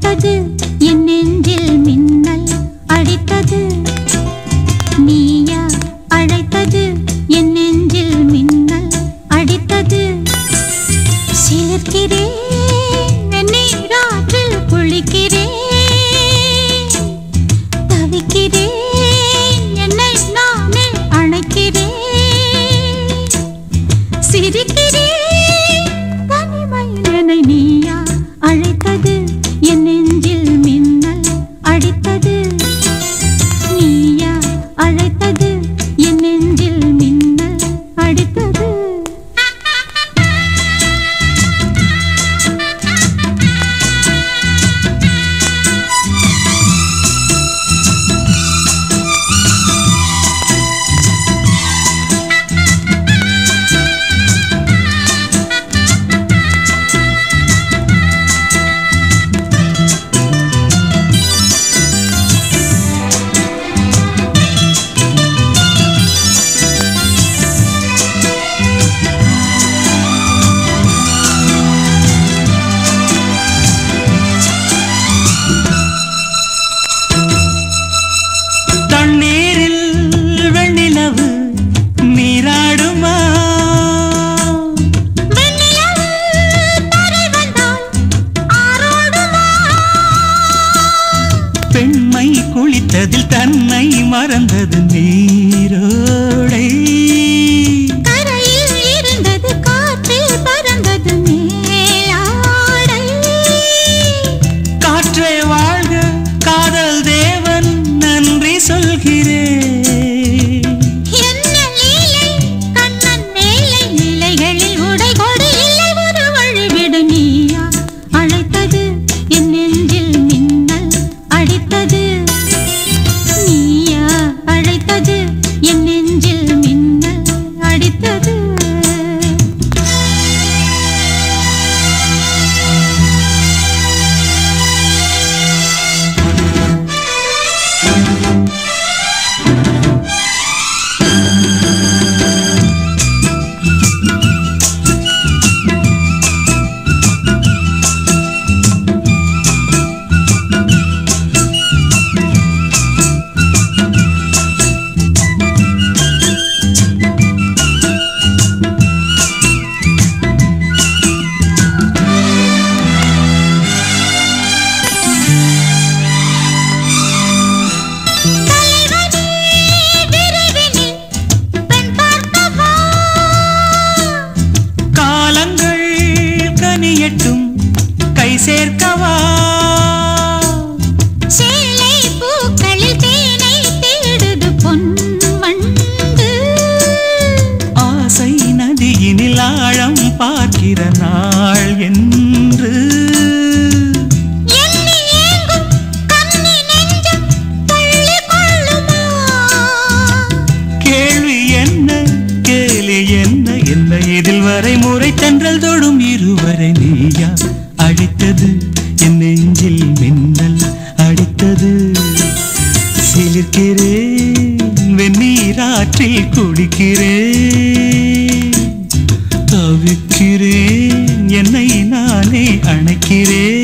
அழைத்தது என் நெஞ்சில் மின்னல் அடித்தது நீயா அழைத்தது என் நெஞ்சில் மின்னல் அடித்தது சிலிர்க்கிறேன் வெந்நீராற்றில் குளிக்கிறேன் தவிக்கிறேன் என்னை நானே அணைக்கிறேன் சிரிக்கிறேன் தனிமையில் என்னை நீயா அழைத்தது என் நெஞ்சில் மின்னல் அடித்தது நீயா அழைத்தது என் நெஞ்சில் மின்னல் அடித்தது தண்ணீரில் வெண்ணிலவு நீராடுமா வெண்ணிலவு தரை வந்தால் ஆரோடுமா பெண்மை குளித்ததில் தன்னை மறந்தது நீரோடை கரையில் இருந்தது காற்றில் பறந்தது மேலாடை காற்றே வாழ்க காதல் தேவன் நன்றி சொல்கிறேன் என்ன லீலை கண்ணன் மேலை நிலைகளில் உடை கொடு இல்லை ஒரு வழிவிடு நீயா அழைத்தது என் நெஞ்சில் மின்னல் அடித்தது நீயா அழைத்தது என் நெஞ்சில் மின்னல் அடித்தது விரைவினில் பெண் பார்க்கவா காலங்கள் கனியட்டும் கை சேர்க்கவா சேலை பூக்களில் தேனை தேடுது பொன் வண்டு ஆசை நதியினில் ஆழம் பார்க்கிற நாள் என்று எண்ணி ஏங்கும் கன்னி நெஞ்சம் தள்ளிக் கொள்ளுமா? கேள்வி என்ன கேலி என்ன என்ன இதில் வரை முறை தென்றல் தொடும் இருவரை நீயா அழைத்தது என் நெஞ்சில் மின்னல் அடித்தது சிலிர்க்கிறேன் வெந்நீராற்றில் குடிக்கிறேன் தவிக்கிறேன் என்னை நானே அணைக்கிறேன்